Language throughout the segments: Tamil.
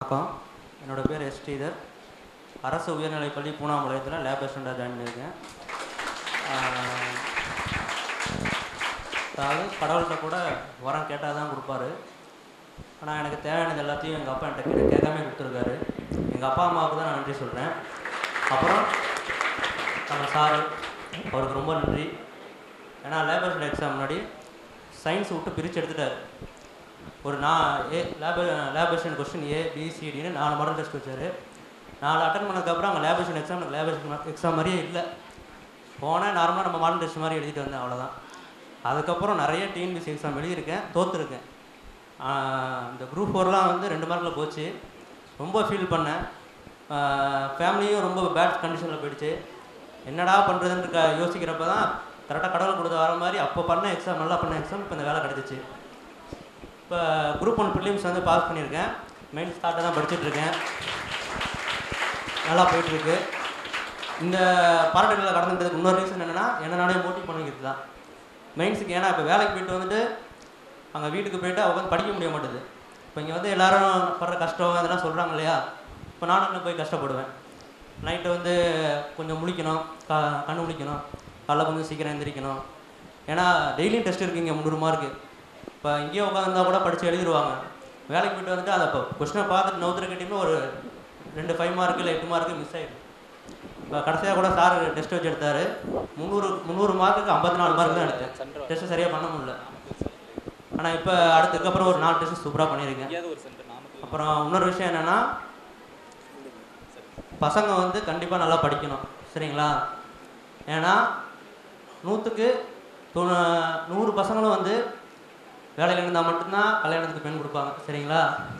வணக்கம் என்னோடய பேர் எஸ் ஸ்ரீதர் அரசு உயர்நிலைப்பள்ளி பூனாம்பாளையத்தில் லேப் அசிஸ்டண்ட்டாக ஜாயின் பண்ணியிருக்கேன் ஆஹ், அதாவது கடவுள்கிட்ட கூட வரம் கேட்டால் தான் கொடுப்பாரு ஆனால் எனக்கு தேவையானது எல்லாத்தையும் எங்கள் அப்பா என்கிட்ட கேட்டு கேட்காம கொடுத்துருக்காரு எங்கள் அப்பா அம்மாவுக்கு தான் நான் நன்றி சொல்கிறேன் அப்புறம் நம்ம சாரு அவருக்கு ரொம்ப நன்றி ஏன்னா லேப் அசிஸ்டன்ட் எக்ஸாம் முன்னாடி சயின்ஸ் விட்டு பிரித்து எடுத்துட்டாரு ஒரு நான் A lab lab assistant question A பிசிடின்னு நாலு மாடல் டெஸ்ட் வச்சார் நாலு அட்டன் பண்ணதுக்கப்புறம் அங்கே லேப் அசிஸ்டன்ட் எக்ஸாம் எனக்கு லேப் அசிஸ்டன்ட் எக்ஸாம் மாதிரியே இல்லை போனேன் நார்மலாக நம்ம மாடல் டெஸ்ட் மாதிரி எழுதிட்டு வந்தேன் அவ்வளோதான் அதுக்கப்புறம் நிறைய டிஎன்பிசி எக்ஸாம் எழுதியிருக்கேன் தோற்றுருக்கேன் இந்த குரூப் ஃபோர்லாம் வந்து ரெண்டு மார்க்கில் போச்சு ரொம்ப ஃபீல் பண்ணேன் ஃபேமிலியும் ரொம்ப பேட் கண்டிஷனில் போயிடுச்சு என்னடா பண்ணுறதுன்னு க யோசிக்கிறப்ப தான் கரெக்டாக கடவுள் கொடுத்த வர மாதிரி அப்போ பண்ண எக்ஸாம் நல்லா பண்ண எக்ஸாம் இப்போ இந்த வேலை கிடச்சிச்சு இப்போ குரூப் ஒன் ப்ரிலிம்ஸ் வந்து பாஸ் பண்ணியிருக்கேன் மெயின் ஸ்டார்ட்டாக தான் படிச்சுட்டு இருக்கேன் நல்லா போயிட்டுருக்கு இந்த பாராட்டுகளை கடந்துட்டதுக்கு இன்னொரு ரீசன் என்னென்னா என்ன நானே மோட்டிவ் பண்ணிக்கிறது தான் மெயின்ஸுக்கு ஏன்னா இப்போ வேலைக்கு போயிட்டு வந்துட்டு அங்கே வீட்டுக்கு போயிட்டு உட்காந்து படிக்க முடிய மாட்டேது இப்போ இங்கே வந்து எல்லாரும் படுற கஷ்டம் அதெல்லாம் சொல்கிறாங்க இல்லையா இப்போ நானும் இன்னும் போய் கஷ்டப்படுவேன் நைட்டு வந்து கொஞ்சம் முழிக்கணும் கா கண்ணு முழிக்கணும் காலைல கொஞ்சம் சீக்கிரம் எந்திரிக்கணும் ஏன்னா டெய்லியும் டெஸ்ட் இருக்குது இங்கே முந்நூறு மார்க்கு இப்போ இங்கேயே உட்காந்துருந்தா கூட படித்து எழுதிடுவாங்க வேலைக்கு போயிட்டு வந்துட்டு அதை இப்போ கொஸ்டினை பார்த்துட்டு நவுத்துற கட்டியுமே ஒரு ரெண்டு ஃபைவ் மார்க்கு இல்லை எட்டு மார்க்கு மிஸ் ஆகிடும் இப்போ கடைசியாக கூட சார் டெஸ்ட் வச்சு எடுத்தார் முந்நூறு முந்நூறு மார்க்குக்கு ஐம்பத்தி நாலு மார்க் தான் எடுத்தேன் டெஸ்ட்டு சரியாக பண்ண முடியல ஆனால் இப்போ அடுத்ததுக்கப்புறம் ஒரு நாலு டெஸ்ட் சூப்பராக பண்ணியிருக்கேன் அப்புறம் இன்னொரு விஷயம் என்னென்னா பசங்க வந்து கண்டிப்பாக நல்லா படிக்கணும் சரிங்களா ஏன்னா நூற்றுக்கு தொண்ணூ நூறு பசங்களும் வந்து வேலையில் இருந்தால் மட்டும்தான் கல்யாணத்துக்கு பெண் கொடுப்பாங்க சரிங்களா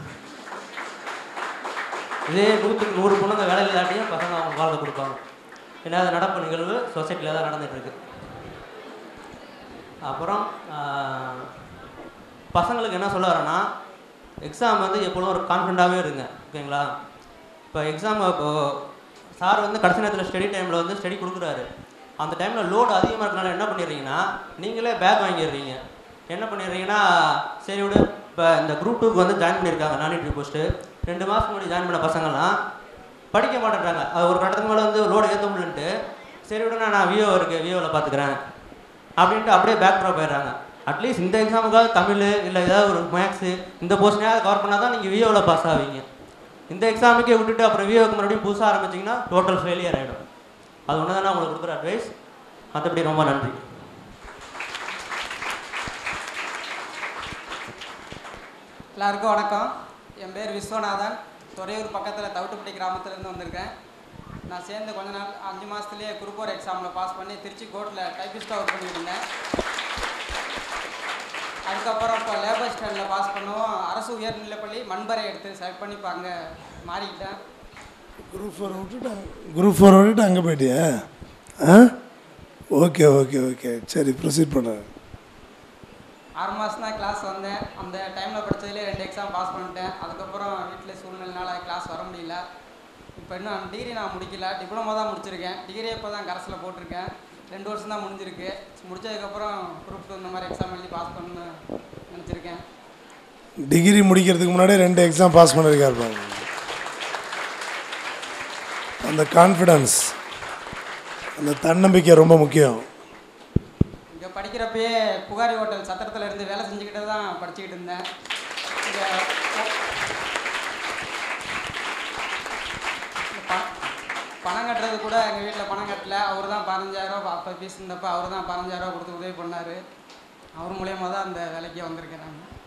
இதே நூற்றுக்கு நூறு பொண்ணுங்க வேலையில் இல்லாட்டியும் பசங்க அவங்க வாழ்க்கை கொடுப்பாங்க ஏன்னா அது நடப்பு நிகழ்வு சொசைட்டியில் தான் நடந்துட்டு இருக்கு அப்புறம் ஆஹ், பசங்களுக்கு என்ன சொல்ல வரேன்னா எக்ஸாம் வந்து எப்பொழுதும் ஒரு கான்ஃபிடண்ட்டாகவே இருங்க ஓகேங்களா இப்போ எக்ஸாம் இப்போ சார் வந்து கடைசி நேரத்தில் ஸ்டடி டைமில் வந்து ஸ்டடி கொடுக்குறாரு அந்த டைமில் லோடு அதிகமாக இருக்கனால என்ன பண்ணிடுறீங்கன்னா நீங்களே பேக் வாங்கிடுறீங்க என்ன பண்ணிடுறீங்கன்னா சரி விடு இப்போ இந்த குரூப் டூக்கு வந்து ஜாயின் பண்ணியிருக்காங்க நான் இன்டர்வியூ போஸ்ட்டு ரெண்டு மாதம் முன்னாடி ஜாயின் பண்ண பசங்கள்லாம் படிக்க மாட்டேன்றாங்க அது ஒரு கட்டத்துக்கு மேலே வந்து லோடு ஏற்ற முடியலன்ட்டு சரி விடு நான் நான் விஓ இருக்கு விஓவில் பார்த்துக்கிறேன் அப்படின்ட்டு அப்படியே பேக் ட்ராப் ஆயிடுறாங்க அட்லீஸ்ட் இந்த எக்ஸாமுக்காவது தமிழ் இல்லை ஏதாவது ஒரு மேக்ஸு இந்த போர்ஷனையாவது கவர் பண்ணால் தான் நீங்கள் விஓவில் பாஸ் ஆவீங்க இந்த எக்ஸாமுக்கே விட்டுட்டு அப்புறம் விஓக்கு மறுபடியும் புதுசாக ஆரம்பிச்சிங்கன்னா டோட்டல் ஃபெயிலியர் ஆகிடும் அது ஒன்று தான் நான் உங்களுக்கு கொடுக்குற அட்வைஸ் மற்றபடி ரொம்ப நன்றி எல்லாருக்கும் வணக்கம் என் பேர் விஸ்வநாதன் துறையூர் பக்கத்தில் தவிட்டுப்பட்டி கிராமத்துலேருந்து வந்திருக்கேன் நான் சேர்ந்து கொஞ்ச நாள் அஞ்சு மாதத்துலேயே குரூப் ஃபோர் எக்ஸாமில் பாஸ் பண்ணி திருச்சி கோர்ட்டில் டைப்பிஸ்ட்டாக ஒர்க் பண்ணிட்டு இருந்தேன் அதுக்கப்புறம் இப்போ லேபர் ஸ்டாண்டில் பாஸ் பண்ணவும் அரசு உயர்நிலைப்பள்ளி மண்பரை எடுத்து செலக்ட் பண்ணி இப்போ அங்கே மாறிக்கிட்டேன் குரூப் ஃபோர் விட்டுட்டு குரூப் ஃபோர் விட்டுட்டு அங்கே போயிட்டியா ஆ ஓகே ஓகே ஓகே சரி ப்ரொசீட் பண்ண ஆறு மாதம் தான் கிளாஸ் வந்தேன் அந்த டைமில் படித்ததுலேயே ரெண்டு எக்ஸாம் பாஸ் பண்ணிட்டேன் அதுக்கப்புறம் வீட்டில் சூழ்நிலைனால கிளாஸ் வர முடியல இப்போ இன்னும் டிகிரி நான் முடிக்கல டிப்ளமோ தான் முடிச்சிருக்கேன் டிகிரி இப்போ தான் கரஸில் போட்டிருக்கேன் ரெண்டு வருஷம் தான் முடிஞ்சிருக்கு முடிச்சதுக்கப்புறம் குரூப் டூ இந்த மாதிரி எக்ஸாம் எழுதி பாஸ் பண்ணணும்னு நினச்சிருக்கேன் டிகிரி முடிக்கிறதுக்கு முன்னாடி ரெண்டு எக்ஸாம் பாஸ் பண்ணியிருக்காரு பாருங்க அந்த கான்ஃபிடன்ஸ் அந்த தன்னம்பிக்கை ரொம்ப முக்கியம் இங்கே படிக்கிறப்பயே புகாரி ஹோட்டல் சத்திரத்தில் இருந்து வேலை செஞ்சுக்கிட்டே தான் படிச்சுக்கிட்டு இருந்தேன் இங்கே ப- பணம் கட்டுறது கூட எங்கள் வீட்டில் பணம் கட்டல அவர் தான் பதினஞ்சாயிரம் அப்போ ஃபீஸ் இருந்தப்போ அவர் தான் பதினஞ்சாயிரம் கொடுத்து உதவி பண்ணார் அவர் மூலியமாக தான் அந்த வேலைக்கே வந்திருக்கேன் நான்